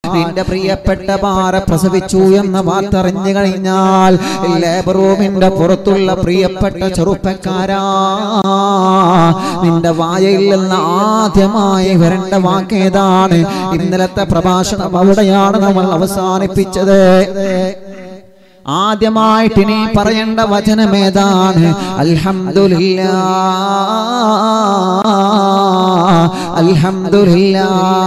നിന്റെ പ്രിയപ്പെട്ട ഭാര പ്രസവിച്ചു എന്ന വാർത്ത അറിഞ്ഞു കഴിഞ്ഞാൽ ലേബർ റൂമിന്റെ പുറത്തുള്ള പ്രിയപ്പെട്ട ചെറുപ്പക്കാരാ നിന്റെ വായയിൽ നിന്ന് ആദ്യമായി വരേണ്ട വാക്കേതാണ് ഇന്നലത്തെ പ്രഭാഷണം അവിടെയാണ് നമ്മൾ അവസാനിപ്പിച്ചത് ആദ്യമായിട്ട് ഇനി പറയേണ്ട വചനം ഏതാണ് അൽഹംദുലില്ലാ അൽഹംദുലില്ലാ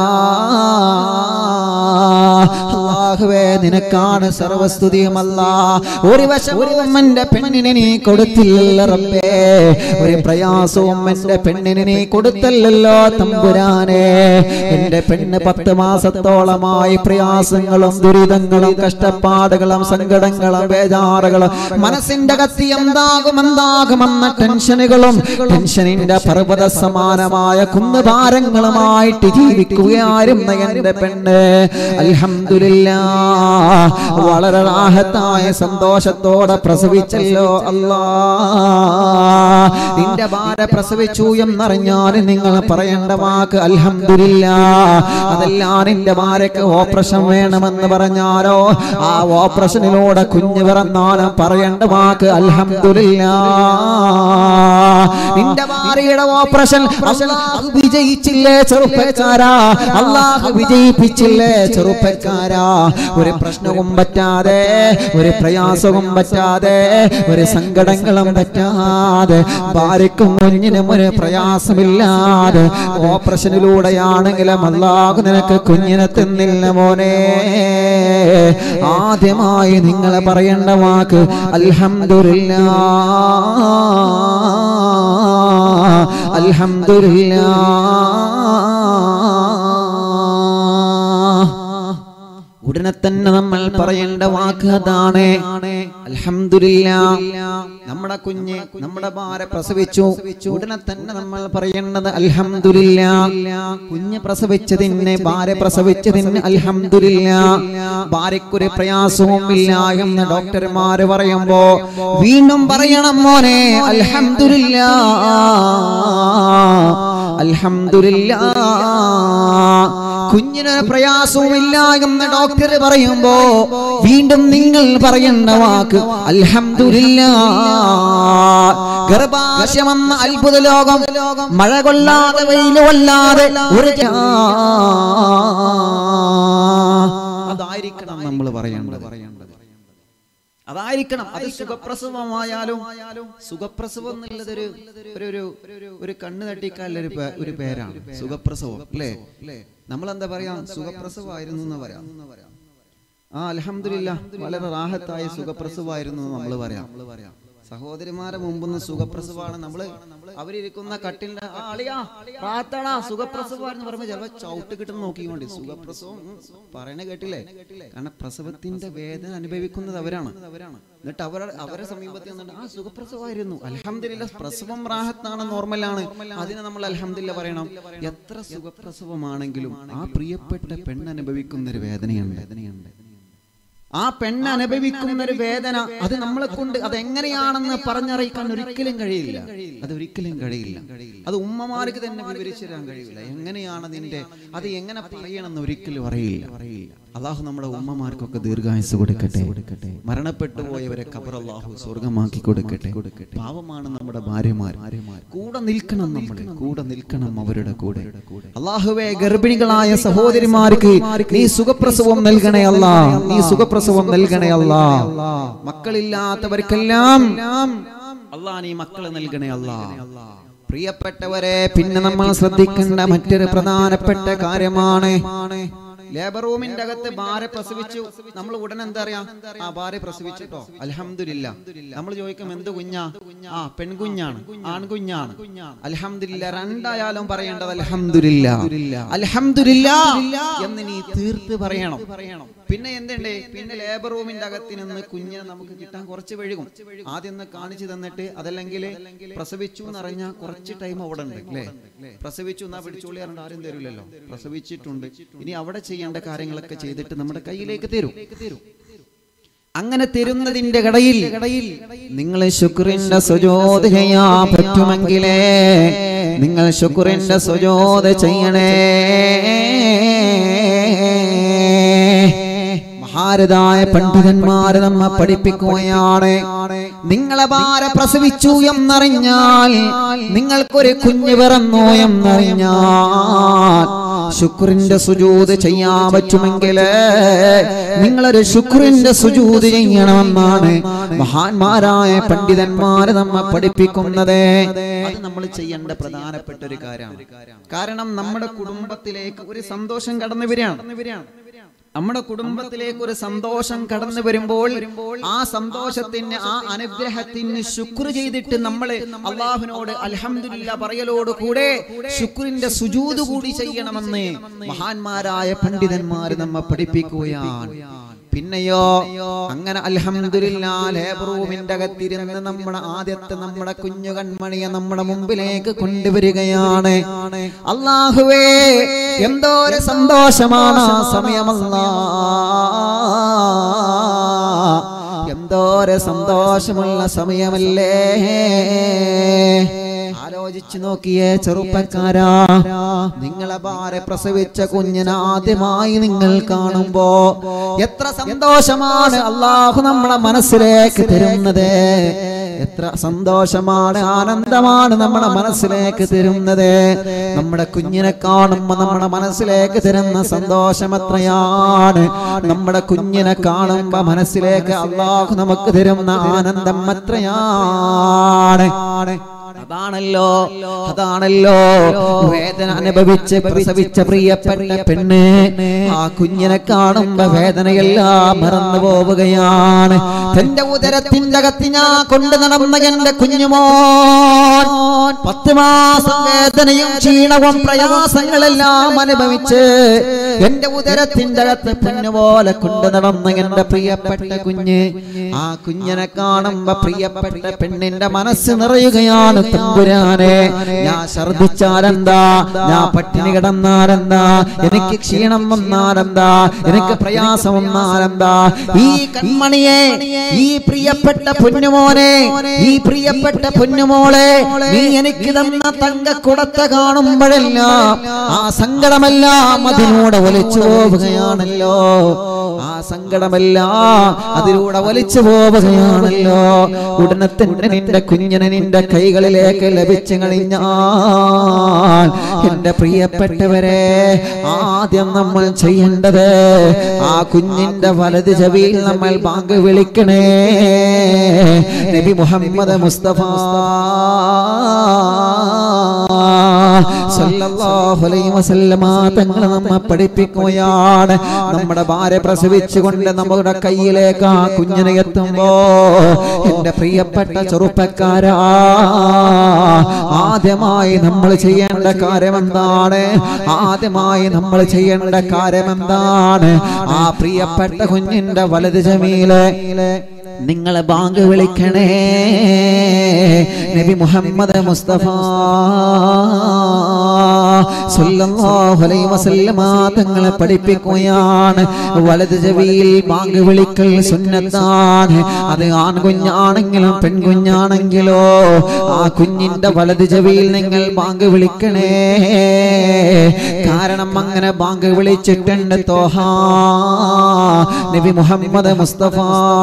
അല്ലാഹുവേ നിനക്കാണ് സർവസ്തുതിയുമല്ല ഒരു വശവും എന്റെ പെണ്ണിനെ നീ കൊടുത്തില്ലല്ലോ റബ്ബേ ഒരു പ്രയാസവും എന്റെ പെണ്ണിന് നീ കൊടുത്തല്ലല്ലോ തമ്പുരാനെ എന്റെ പെണ്ണ് പത്ത് മാസത്തോളമായി പ്രയാസങ്ങളും ദുരിതങ്ങളും കഷ്ടപ്പാടുകളും സങ്കടങ്ങളും ബേജാറുകളും മനസ്സിന്റെ കത്തി എന്താകും എന്താകുമെന്ന ടെൻഷനുകളും ടെൻഷനിന്റെ പർവ്വത സമാനമായ കുന്നുഭാരങ്ങളുമായിട്ട് ജീവിക്കുകയായിരുന്ന എന്റെ പെണ്ണ് അൽഹംദുലില്ലാ വളരെ റാഹത്തായ സന്തോഷത്തോടെ പ്രസവിച്ചല്ലോ അല്ലാ നിന്റെ ഭാര പ്രസവിച്ചു എന്നറിഞ്ഞാൽ നിങ്ങൾ പറയേണ്ട വാക്ക് അൽഹംദുലില്ലാ അതല്ല നിന്റെ ഭാര്യക്ക് ഓപ്പറേഷൻ വേണമെന്ന് പറഞ്ഞാലോ ആ ഓപ്പറേഷനിലൂടെ കുഞ്ഞ് പിറന്നാലും പറയേണ്ട വാക്ക് അൽഹംദുലില്ലാ നിന്റെ ഭാര്യയുടെ ഓപ്പറേഷൻ അള്ളാഹു വിജയിച്ചില്ലേ ചെറുപ്പക്കാരാ അള്ളാഹു വിജയിപ്പിച്ചില്ലേ ചെറുപ്പക്കാരാ ഒരു പ്രശ്നവും പറ്റാതെ ഒരു പ്രയാസവും പറ്റാതെ ഒരു സങ്കടങ്ങളും പറ്റാതെ ഭാര്യക്കും കുഞ്ഞിനും ഒരു പ്രയാസമില്ലാതെ ഓപ്പറേഷനിലൂടെയാണെങ്കിലും അള്ളാഹു നിനക്ക് കുഞ്ഞിനെ തിന്നില്ല മോനെ ആദ്യമായി നിങ്ങൾ പറയേണ്ട വാക്ക് അൽഹംദുലില്ലാ അൽഹംദുലില്ലാ ഉടനെ തന്നെ നമ്മൾ പറയേണ്ട വാക്ക് അതാണ് അൽഹംദുലില്ലാ നമ്മുടെ കുഞ്ഞ് നമ്മുടെ ഭാര പ്രസവിച്ചു ഉടനെ തന്നെ നമ്മൾ പറയേണ്ടത് അൽഹംദുലില്ലാ കുഞ്ഞ് പ്രസവിച്ചതിന് ഭാര്യ പ്രസവിച്ചതിന് അൽഹംദുലില്ലാ ഭാര്യക്കൊരു പ്രയാസവും ഇല്ല എന്ന് ഡോക്ടർമാര് പറയുമ്പോ വീണ്ടും പറയണം മോനെ അൽഹംദുലില്ലാ അൽഹംദുലില്ലാ കുഞ്ഞിന് പ്രയാസവുമില്ല എന്ന് ഡോക്ടർ പറയുമ്പോ വീണ്ടും നിങ്ങൾ പറയേണ്ട വാക്ക് അൽഹംദുലില്ലാ ഗർഭാശയമെന്ന അത്ഭുത ലോകം മഴ കൊള്ളാതെ വെയിൽ കൊള്ളാതെ ഒരു ജാ- അതായിരിക്കണം നമ്മൾ പറയേണ്ടത് അതായിരിക്കണം അത് സുഖപ്രസവമായാലും സുഖപ്രസവം എന്നുള്ളത് ഒരു ഒരു ഒരു ഒരു കണ്ണ് തട്ടിക്കാനുള്ള ഒരു പേ- ഒരു പേരാണ് സുഖപ്രസവം അല്ലേ നമ്മൾ എന്താ പറയാ സുഖപ്രസവമായിരുന്നു എന്ന് പറയാം ആ അലഹമില്ല വളരെ റാഹത്തായ സുഖപ്രസവമായിരുന്നു എന്ന് നമ്മൾ പറയാം സഹോദരിമാരെ മുമ്പൊന്ന് സുഖപ്രസവമാണ് നമ്മള് അവരിരിക്കുന്ന കട്ടിലിന്റെ ആ അളിയാ റാത്താടാ സുഖപ്രസവമായിരുന്നു പറയുമ്പോ ചിലപ്പോ ചവിട്ട് കിട്ടുന്ന നോക്കിക്കൊണ്ട് സുഖപ്രസവം ഉം, പറയണ കേട്ടില്ലേ കാരണം പ്രസവത്തിന്റെ വേദന അനുഭവിക്കുന്നത് അവരാണ് എന്നിട്ട് അവർ അവരെ സമീപത്തിൽ നിന്നിട്ട് ആ സുഖപ്രസവമായിരുന്നു അലഹമില്ല പ്രസവം റാഹത്താണ് നോർമലാണ് അതിനെ നമ്മൾ അലഹമില്ല പറയണം എത്ര സുഖപ്രസവമാണെങ്കിലും ആ പ്രിയപ്പെട്ട പെണ്ണ് അനുഭവിക്കുന്ന ഒരു വേദനയുണ്ട് വേദനയുണ്ട് ആ പെണ്ണ് അനുഭവിക്കുന്ന ഒരു വേദന അത് നമ്മളെ കൊണ്ട് അത് എങ്ങനെയാണെന്ന് പറഞ്ഞറിയിക്കാൻ ഒരിക്കലും കഴിയില്ല അത് ഒരിക്കലും കഴിയില്ല അത് ഉമ്മമാർക്ക് തന്നെ വിവരിച്ചു തരാൻ കഴിയില്ല എങ്ങനെയാണ് അതിന്റെ അത് എങ്ങനെ പറയണമെന്ന് ഒരിക്കലും അറിയില്ല അള്ളാഹു നമ്മുടെ ഉമ്മമാർക്കൊക്കെ ദീർഘായുസ് കൊടുക്കട്ടെ കൊടുക്കട്ടെ മരണപ്പെട്ടു പോയവരെ ഖബർ അള്ളാഹു സ്വർഗമാക്കി കൊടുക്കട്ടെ കൊടുക്കട്ടെ പാവമാണ് നമ്മുടെ ഭാര്യമാർ കൂടെ നിൽക്കണം നമ്മൾ കൂടെ നിൽക്കണം അവരുടെ കൂടെ അള്ളാഹുവെ ഗർഭിണികളായ സഹോദരിമാർക്ക് നീ സുഖപ്രസവം നൽകണേ അല്ല നീ സുഖപ്രസവം നൽകണേ അല്ല മക്കളില്ലാത്തവർക്കെല്ലാം അല്ലാ നീ മക്കളെ നൽകണേ അല്ല പ്രിയപ്പെട്ടവരെ പിന്നെ നമ്മൾ ശ്രദ്ധിക്കേണ്ട മറ്റൊരു പ്രധാനപ്പെട്ട കാര്യമാണ് ലേബർ റൂമിന്റെ അകത്ത് ഭാര്യ പ്രസവിച്ചു നമ്മൾ ഉടനെ എന്താ പറയാ ആ ഭാര്യ പ്രസവിച്ചിട്ടോ അലഹമില്ല നമ്മൾ ചോദിക്കും എന്ത് കുഞ്ഞാ ആ പെൺകുഞ്ഞാണ് ആൺകുഞ്ഞാണ് അലഹമില്ല രണ്ടായാലും പറയേണ്ടത് അലഹമില്ല അലഹമില്ല എന്ന് നീ തീർത്ത് പറയണം പിന്നെ എന്തുണ്ട് പിന്നെ ലേബർ റൂമിന്റെ അകത്ത് നിന്ന് കുഞ്ഞിനെ നമുക്ക് കിട്ടാൻ കുറച്ച് വഴുകും ആദ്യം ഒന്ന് കാണിച്ചു തന്നിട്ട് അതല്ലെങ്കിൽ പ്രസവിച്ചു എന്ന് അറിഞ്ഞാൽ കുറച്ച് ടൈം അവിടെ ഉണ്ട് അല്ലേ പ്രസവിച്ചു എന്നാ പിടിച്ചോളി പറഞ്ഞിട്ട് ആരും തരില്ലല്ലോ പ്രസവിച്ചിട്ടുണ്ട് ഇനി അവിടെ ചെയ്യേണ്ട കാര്യങ്ങളൊക്കെ ചെയ്തിട്ട് നമ്മുടെ കയ്യിലേക്ക് തരും അങ്ങനെ തരുന്നതിന്റെ കടയിൽ കടയിൽ നിങ്ങൾ ശുക്രിന്റെ സുജോത് ചെയ്യാൻ പറ്റുമെങ്കിലേ നിങ്ങൾ ശുക്രിന്റെ സുജോത് ചെയ്യണേ മഹാരതായ പണ്ഡിതന്മാര് നമ്മെ പഠിപ്പിക്കുകയാണ് നിങ്ങളെ ഭാര പ്രസവിച്ചു എന്നറിഞ്ഞാൽ നിങ്ങൾക്കൊരു കുഞ്ഞ് പിറന്നു എന്നറിഞ്ഞാൽ ശുക്രിന്റെ സുജൂത് ചെയ്യാൻ പറ്റുമെങ്കിൽ നിങ്ങളൊരു ശുക്രിന്റെ സുജൂത് ചെയ്യണമെന്നാണ് മഹാന്മാരായ പണ്ഡിതന്മാര് നമ്മെ പഠിപ്പിക്കുന്നത് അത് നമ്മൾ ചെയ്യേണ്ട പ്രധാനപ്പെട്ട ഒരു കാര്യമാണ് കാരണം നമ്മുടെ കുടുംബത്തിലേക്ക് ഒരു സന്തോഷം കടന്നു വരികയാണ് നമ്മുടെ കുടുംബത്തിലേക്ക് ഒരു സന്തോഷം കടന്നു വരുമ്പോൾ ആ സന്തോഷത്തിന് ആ അനുഗ്രഹത്തിന് ശുക്ർ ചെയ്തിട്ട് നമ്മൾ അള്ളാഹുവിനോട് അൽഹംദുലില്ല പറയലോട് കൂടെ ശുക്രിന്റെ സുജൂത് കൂടി ചെയ്യണമെന്ന് മഹാന്മാരായ പണ്ഡിതന്മാർ നമ്മെ പഠിപ്പിക്കുകയാണ് പിന്നെയോ അങ്ങനെ അൽഹംദുലില്ലാ ലേബർ റൂമിന്റെ അകത്തിരുന്ന് നമ്മുടെ ആദ്യത്തെ നമ്മുടെ കുഞ്ഞു കൺമണിയെ നമ്മുടെ മുമ്പിലേക്ക് കൊണ്ടുവരികയാണ് അള്ളാഹുവേ എന്തോ ഒരു സന്തോഷമാണ് ആ സമയമല്ലാ എന്തോ ഒരു സന്തോഷമുള്ള സമയമല്ലേ ആലോചിച്ചു നോക്കിയേ ചെറുപ്പക്കാരാ നിങ്ങളെ ഭാര്യ പ്രസവിച്ച കുഞ്ഞിനെ ആദ്യമായി നിങ്ങൾ കാണുമ്പോ എത്ര സന്തോഷമാണ് അള്ളാഹു നമ്മളെ മനസ്സിലേക്ക് തരുന്നത് എത്ര സന്തോഷമാണ് ആനന്ദമാണ് നമ്മുടെ മനസ്സിലേക്ക് തരുന്നത് നമ്മുടെ കുഞ്ഞിനെ കാണുമ്പോ നമ്മുടെ മനസ്സിലേക്ക് തരുന്ന സന്തോഷം എത്രയാണ് നമ്മുടെ കുഞ്ഞിനെ കാണുമ്പോ മനസ്സിലേക്ക് അള്ളാഹു നമുക്ക് തരുന്ന ആനന്ദം എത്രയാണ് അതാണല്ലോ അതാണല്ലോ വേദന അനുഭവിച്ച് പ്രസവിച്ച പ്രിയപ്പെട്ട പെണ്ണ് ആ കുഞ്ഞിനെ കാണുമ്പോ വേദനയെല്ലാം മറന്നു പോവുകയാണ് തന്റെ ഉദരത്തിന്റെ അകത്ത് ഞാൻ കൊണ്ടു നടന്ന എന്റെ കുഞ്ഞുമോൻ പത്ത് മാസം വേദനയും ക്ഷീണവും പ്രയാസങ്ങളെല്ലാം അനുഭവിച്ച് എന്റെ ഉദരത്തിന്റെ അകത്ത് പൊന്നുപോലെ കൊണ്ടു നടന്ന എന്റെ പ്രിയപ്പെട്ട കുഞ്ഞ് ആ കുഞ്ഞിനെ കാണുമ്പോ പ്രിയപ്പെട്ട പെണ്ണിന്റെ മനസ്സ് നിറയുകയാണ് തമ്പുരാനെ ഞാൻ ഛർദിച്ചാലെന്താ ഞാൻ പട്ടിണി കിടന്നാലെന്താ എനിക്ക് ക്ഷീണം വന്നാലെന്താ എനിക്ക് പ്രയാസം വന്നാലെന്താ ഈ കൺമണിയെ ഈ പ്രിയപ്പെട്ട പൊന്നുമോനെ ഈ പ്രിയപ്പെട്ട പൊന്നുമോളെ നീ എനിക്ക് തന്ന തങ്കക്കുടത്തെ കാണുമ്പോഴെല്ലാം ആ സങ്കടമെല്ലാം അതിലൂടെ ഒലിച്ചു പോവുകയാണല്ലോ ആ സങ്കടമെല്ലാം അതിലൂടെ വലിച്ചു പോവുകയാണല്ലോ ഉടനെ തന്നെ നിന്റെ കുഞ്ഞിനെ നിന്റെ കൈകളിലേക്ക് ലഭിച്ചു കഴിഞ്ഞാൽ എന്റെ പ്രിയപ്പെട്ടവരെ ആദ്യം നമ്മൾ ചെയ്യേണ്ടത് ആ കുഞ്ഞിന്റെ വലത് ചെവിയിൽ നമ്മൾ ബാങ്ക് വിളിക്കണേ നബി മുഹമ്മദ് മുസ്തഫ സല്ലല്ലാഹു അലൈഹി വസല്ലമ തങ്ങൾ നമ്മെ പഠിപ്പിക്കുകയാണ് നമ്മുടെ ഭാര്യ പ്രസവിച്ചുകൊണ്ട് നമ്മുടെ കയ്യിലേക്ക് ആ കുഞ്ഞിനെ എത്തുമ്പോ എന്റെ പ്രിയപ്പെട്ട ചെറുപ്പക്കാരാ ആദ്യമായി നമ്മൾ ചെയ്യേണ്ട കാര്യം എന്താണ് ആദ്യമായി നമ്മൾ ചെയ്യേണ്ട കാര്യം എന്താണ് ആ പ്രിയപ്പെട്ട കുഞ്ഞിന്റെ വലത് ജമീലെ നിങ്ങളെ ബാങ്ക് വിളിക്കണേ നബി മുഹമ്മദ് മുസ്തഫ സല്ലല്ലാഹു അലൈഹി വസല്ലമ തങ്ങളെ പഠിപ്പിക്കുകയാണ് വലത് ചെവിയിൽ ബാങ്ക് വിളിക്കൽ സുന്നത്താണ് അത് ആൺകുഞ്ഞാണെങ്കിലും പെൺകുഞ്ഞാണെങ്കിലോ ആ കുഞ്ഞിന്റെ വലത് ചെവിയിൽ നിങ്ങൾ ബാങ്ക് വിളിക്കണേ കാരണം അങ്ങനെ ബാങ്ക് വിളിച്ചിട്ടുണ്ട് തോഹ നബി മുഹമ്മദ് മുസ്തഫ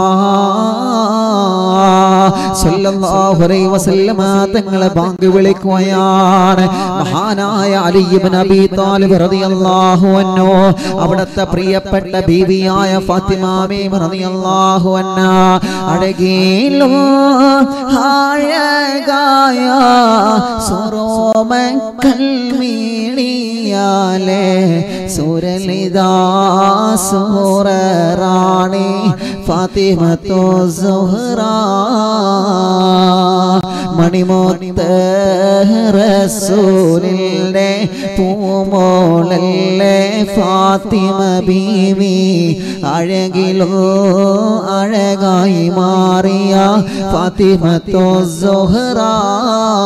സല്ലല്ലാഹു അലൈഹി വസല്ലമ തങ്ങളെ ബാങ്ക് വിളിക്കുകയാണ് മഹാനായ അലി ഇബ്നു അബീ താലിബ് റളിയല്ലാഹു അൻഹു അവിടുത്തെ പ്രിയപ്പെട്ട ബീവിയായ ഫാത്തിമ ബീവി റളിയല്ലാഹു അൻഹ അഴകിലും ആഴകായ സുറോമക്കൽ മീണിയാലേ സുരലിതാ സൂററാണി ഫാത്തിമത്തോ സുഹ്റ മണിമോത്ത റസൂലിന്റെ പൂമോളല്ലേ ഫാത്തിമ ബീവി അഴകിലോ അഴകായി മാറിയ ഫാത്തിമത്തോ സുഹ്റ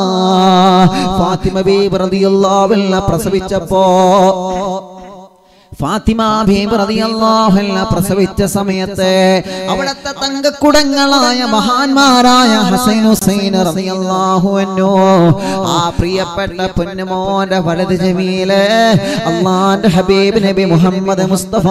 ഫാത്തിമ ബീവി റളിയല്ലാഹു അൻഹ പ്രസവിച്ചപ്പോ ഫാത്തിമ ബീബി റളിയല്ലാഹു അൻഹ പ്രസവിച്ച സമയത്ത് അവിടുത്തെ തങ്കക്കുടങ്ങളായ മഹാന്മാരായ ഹസൈൻ ഹുസൈൻ റളിയല്ലാഹു അൻഹു ആ പ്രിയപ്പെട്ട പൊന്നുമോന്റെ വലത് ജമീല് അള്ളാന്റെ ഹബീബ് നബി മുഹമ്മദ് മുസ്തഫ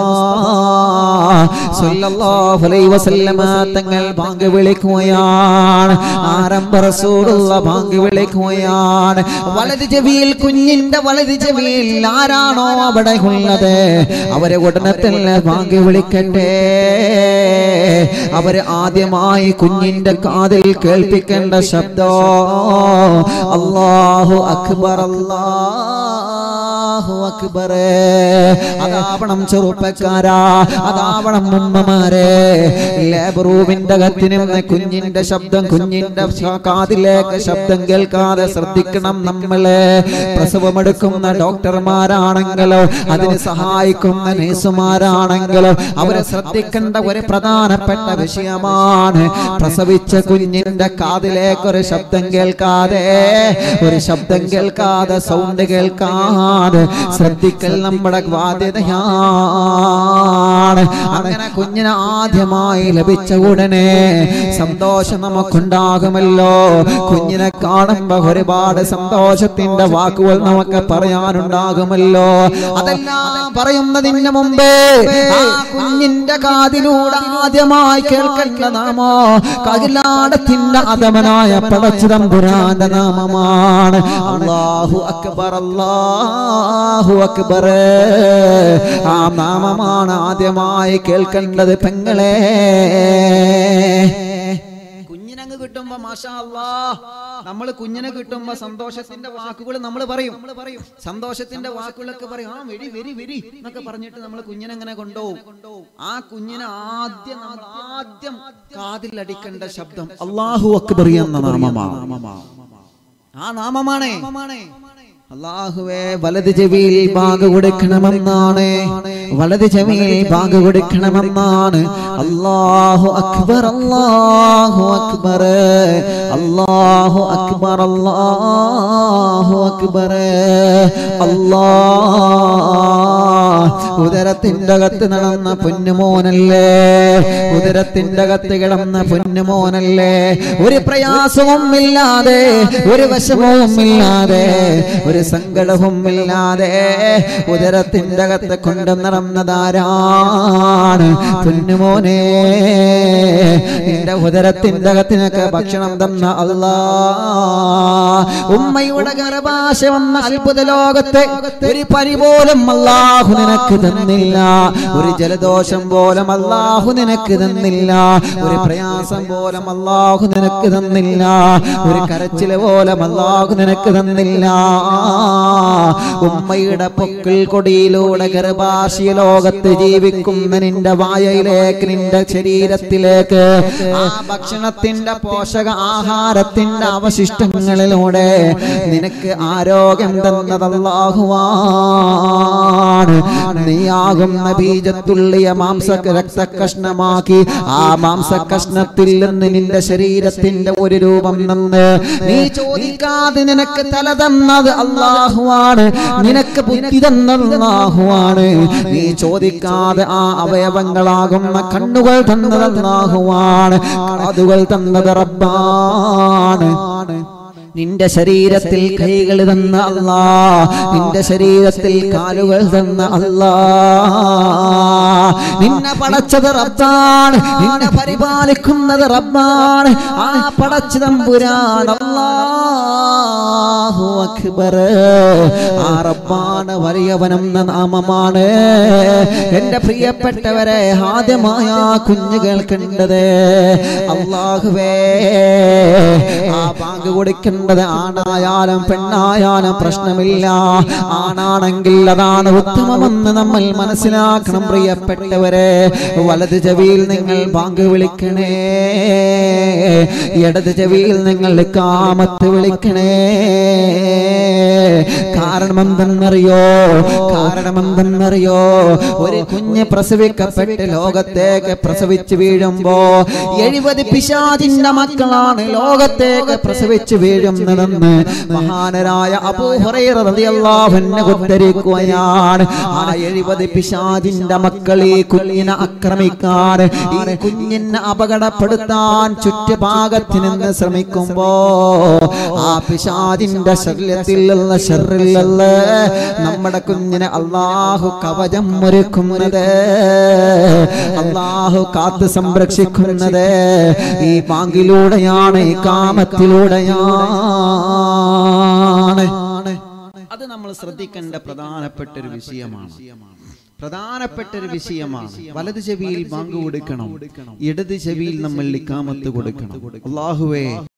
സല്ലല്ലാഹു അലൈഹി വസല്ലമ തങ്ങൾ ബാങ്ക് വിളിക്കുകയാണ് ആരംഭ റസൂലുള്ള ബാങ്ക് വിളിക്കുകയാണ് വലത് ചെവിയിൽ കുഞ്ഞിന്റെ വലത് ചെവിയിൽ ആരാണോ അവിടെ ഉള്ളത് അവരെ ഉടനെ തന്നെ ബാങ്ക് വിളിക്കട്ടെ അവര് ആദ്യമായി കുഞ്ഞിന്റെ കാതിൽ കേൾപ്പിക്കേണ്ട ശബ്ദം അല്ലാഹു അക്ബർ അല്ലാഹു അക്ബർ അതാവണം ചെറുപ്പക്കാരാ അതാവണം ഉമ്മമാരെ ലേബർ റൂമിന്റെ അകത്ത് നിന്ന് കുഞ്ഞിന്റെ ശബ്ദം കുഞ്ഞിന്റെ ശ- കാതിലേക്ക് ശബ്ദം കേൾക്കാതെ ശ്രദ്ധിക്കണം നമ്മള് പ്രസവമെടുക്കുന്ന ഡോക്ടർമാരാണെങ്കിലോ അതിന് സഹായിക്കുന്ന നേഴ്സുമാരാണെങ്കിലോ അവരെ ശ്രദ്ധിക്കേണ്ട ഒരു പ്രധാനപ്പെട്ട വിഷയമാണ് പ്രസവിച്ച കുഞ്ഞിന്റെ കാതിലേക്ക് ഒരു ശബ്ദം കേൾക്കാതെ ഒരു ശബ്ദം കേൾക്കാതെ സൗണ്ട് കേൾക്കാതെ ശ്രദ്ധിക്കൽ നമ്മുടെ ബാധ്യതയാണ് അങ്ങനെ കുഞ്ഞിനെ ആദ്യമായി ലഭിച്ച ഉടനെ സന്തോഷം നമുക്കുണ്ടാകുമല്ലോ കുഞ്ഞിനെ കാണുമ്പോ ഒരുപാട് സന്തോഷത്തിന്റെ വാക്കുകൾ നമുക്ക് പറയാനുണ്ടാകുമല്ലോ അതെല്ലാം പറയുന്നതിന് മുമ്പേ ആ കുഞ്ഞിന്റെ കാതിലൂടെ ആദ്യമായി കേൾക്കേണ്ട നാമോ കകിലാടത്തിന്റെ അതമനായ പടച്ചിതമ്പുരാന്റെ നാമമാണ് അള്ളാഹു അക്ബർ അല്ലാഹു അക്ബർ ആ നാമമാണ് ആദ്യമായി കേൾക്കേണ്ടത് പെങ്ങളെ കുഞ്ഞിനങ്ങ് കിട്ടുമ്പോ മാഷാ അല്ലാ നമ്മൾ കുഞ്ഞിനെ കിട്ടുമ്പോ സന്തോഷത്തിന്റെ വാക്കുകൾ നമ്മൾ പറയും സന്തോഷത്തിന്റെ വാക്കുകളൊക്കെ പറയും ആ വെരി വെരി വെരി എന്നൊക്കെ പറഞ്ഞിട്ട് നമ്മൾ കുഞ്ഞിനെ അങ്ങനെ കൊണ്ടുപോകും ആ കുഞ്ഞിനെ ആദ്യം നമ്മൾ ആദ്യം കാതിൽ അടിക്കേണ്ട ശബ്ദം അള്ളാഹു അക്ബർ എന്ന നാമമാണ് ആ നാമമാണേ അള്ളാഹുവേ വലത് ചെവിയിൽ ബാഗ് കൊടുക്കണമെന്നാണ് വലത് ചെവിയിൽ ബാഗ് കൊടുക്കണമെന്നാണ് അള്ളാഹു അക്ബർ അള്ളാഹു അക്ബർ അള്ളാഹു അക്ബർ അള്ളാഹു അക്ബർ അല്ലാ ഉദരത്തിന്റെ അകത്ത് നടന്ന പൊന്നുമോനല്ലേ ഉദരത്തിന്റെ അകത്ത് കിടന്ന പൊന്നുമോനല്ലേ ഒരു പ്രയാസവും ഇല്ലാതെ ഒരു വിഷമവും ഇല്ലാതെ ഒരു സങ്കടവും ഇല്ലാതെ ഉദരത്തിന്റെ അകത്ത് കൊണ്ട് നടന്നതാരാണ് പൊന്നുമോനെ നിന്റെ ഉദരത്തിന്റെ അകത്തിനൊക്കെ ഭക്ഷണം തന്ന അല്ലാ ഉമ്മയുടെ ഗർഭാശ വന്ന അത്ഭുത ലോകത്തെ ഒരു പനി പോലും അല്ലാഹു നിനക്ക് തന്നില്ല ഒരു ജലദോഷം പോലും അല്ലാഹു നിനക്ക് തന്നില്ല ഒരു പ്രയാസം പോലും അല്ലാഹു നിനക്ക് തന്നില്ല ഒരു കരച്ചില് പോലും അല്ലാഹു നിനക്ക് തന്നില്ല ഉമ്മയുടെ പൊക്കിൾ കൊടിയിലൂടെ ഗർഭാശയ ലോകത്ത് ജീവിക്കുന്ന നിന്റെ വായയിലേക്ക് നിന്റെ ശരീരത്തിലേക്ക് ആ ഭക്ഷണത്തിന്റെ പോഷക ആഹാരത്തിന്റെ അവശിഷ്ടങ്ങളിലൂടെ നിനക്ക് ആരോഗ്യം തന്നതല്ലാഹുവാണ് നീയാകുന്ന ബീജത്തുള്ളിയ മാംസ രക്തകഷ്ണമാക്കി ആ മാംസകഷ്ണത്തിൽ നിന്ന് നിന്റെ ശരീരത്തിന്റെ ഒരു രൂപം നിന്ന് നീ ചോദിക്കാതെ നിനക്ക് തല തന്നത് അള്ളാഹുവാണ് നിനക്ക് ബുദ്ധി തന്നത് അള്ളാഹുവാണ് നീ ചോദിക്കാതെ ആ അവയവങ്ങളാകുന്ന കണ്ണുകൾ തന്നത് അള്ളാഹുവാണ് കാതുകൾ തന്നത് റബ്ബാണ് നിന്റെ ശരീരത്തിൽ കൈകൾ തന്ന അല്ലാ നിന്റെ ശരീരത്തിൽ കാലുകൾ തന്ന അല്ലാ നിന്നെ പടച്ചത് റബ്ബാണ് നിന്നെ പരിപാലിക്കുന്നത് റബ്ബാണ് ആ പടച്ചു തമ്പുരാൻ അല്ലാഹു അക്ബർ ആ റബ്ബാണ് വലിയവനെന്ന നാമമാണ് എന്റെ പ്രിയപ്പെട്ടവരെ ആദ്യമായ ആ കുഞ്ഞ് കേൾക്കേണ്ടത് അള്ളാഹുവേ ആ ബാങ്ക് കൊടുക്കേണ്ടത് ആണായാലും പെണ്ണായാലും പ്രശ്നമില്ല ആണാണെങ്കിൽ അതാണ് ഉത്തമമെന്ന് നമ്മൾ മനസ്സിലാക്കണം പ്രിയപ്പെട്ടവരെ വലത് ചെവിയിൽ നിങ്ങൾ ബാങ്ക് വിളിക്കണേ ഇടത് ചെവിയിൽ നിങ്ങൾ കാമത്ത് വിളി വിളിക്കണേ കാരണം എന്തെന്നറിയോ കാരണം എന്തെന്നറിയോ ഒരു കുഞ്ഞ് പ്രസവിക്കപ്പെട്ട് ലോകത്തേക്ക് പ്രസവിച്ചു വീഴുമ്പോ എഴുപത് പിശാചിന്റെ മക്കളാണ് ലോകത്തേക്ക് പ്രസവിച്ചു വീഴുന്നതെന്ന് മഹാനരായ അബൂഹറൈറിയാഹുന്നെ ഉദ്ധരിക്കുകയാണ് ആ എഴുപത് പിശാചിന്റെ മക്കൾ ഈ കുഞ്ഞിനെ ആക്രമിക്കാൻ ഈ കുഞ്ഞിനെ അപകടപ്പെടുത്താൻ ചുറ്റുഭാഗത്ത് നിന്ന് ശ്രമിക്കുമ്പോ ആ പിശാചിന്റെ ശല്യത്തിൽ നിന്ന് ഷെറിൽ നിന്ന് നമ്മുടെ കുഞ്ഞിനെ അള്ളാഹു കവചം ഒരുക്കുന്നത് അള്ളാഹു കാത്തു സംരക്ഷിക്കുന്നത് ഈ പാങ്കിലൂടെയാണ് ഈ കാമത്തിലൂടെയാണ് അത് നമ്മൾ ശ്രദ്ധിക്കേണ്ട പ്രധാനപ്പെട്ട ഒരു വിഷയമാണ് പ്രധാനപ്പെട്ട ഒരു വിഷയമാണ് വലത് ചെവിയിൽ ബാങ്ക് കൊടുക്കണം ഇടത് ചെവിയിൽ നമ്മൾ ഇക്കാമത്ത് കൊടുക്കണം അള്ളാഹുവേ